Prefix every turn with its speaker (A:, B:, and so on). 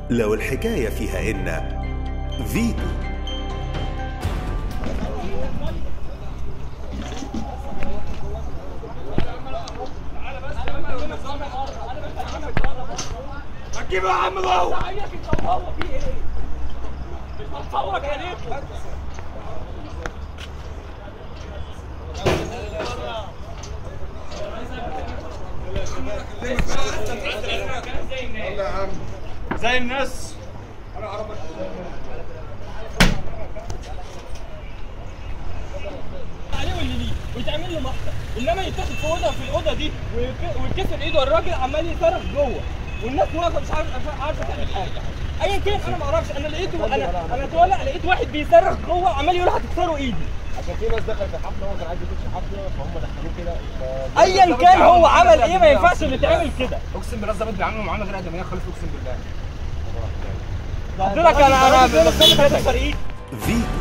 A: لو الحكاية فيها إن فيتو
B: هتجيبه يا عم جوه مش هتصورك يا ليه زي الناس
C: عليه واللي ليه ويتعمل له محضر انما يتاخد في اوضه في الاوضه دي ويك- ويتكسر ايده الراجل عمال يصرخ جوه والناس واقفه مش عارفه عارفه تعمل حاجه ايا كان انا ما اعرفش انا لقيته انا انا طالع لقيت واحد بيصرخ جوه عمال يقول هتكسروا ايدي
D: عشان في ناس دخلت الحفله هو كان عايز يخش حفله فهم دخلوه كده ف-
C: ايا كان هو عمل ايه ما ينفعش انه يتعمل كده
D: اقسم بالله الظابط بيعاملوا معامله غير ادميه خالص اقسم بالله
C: قلت لك انا انا بالنسبه لي هتكسر ايدي
A: فيتو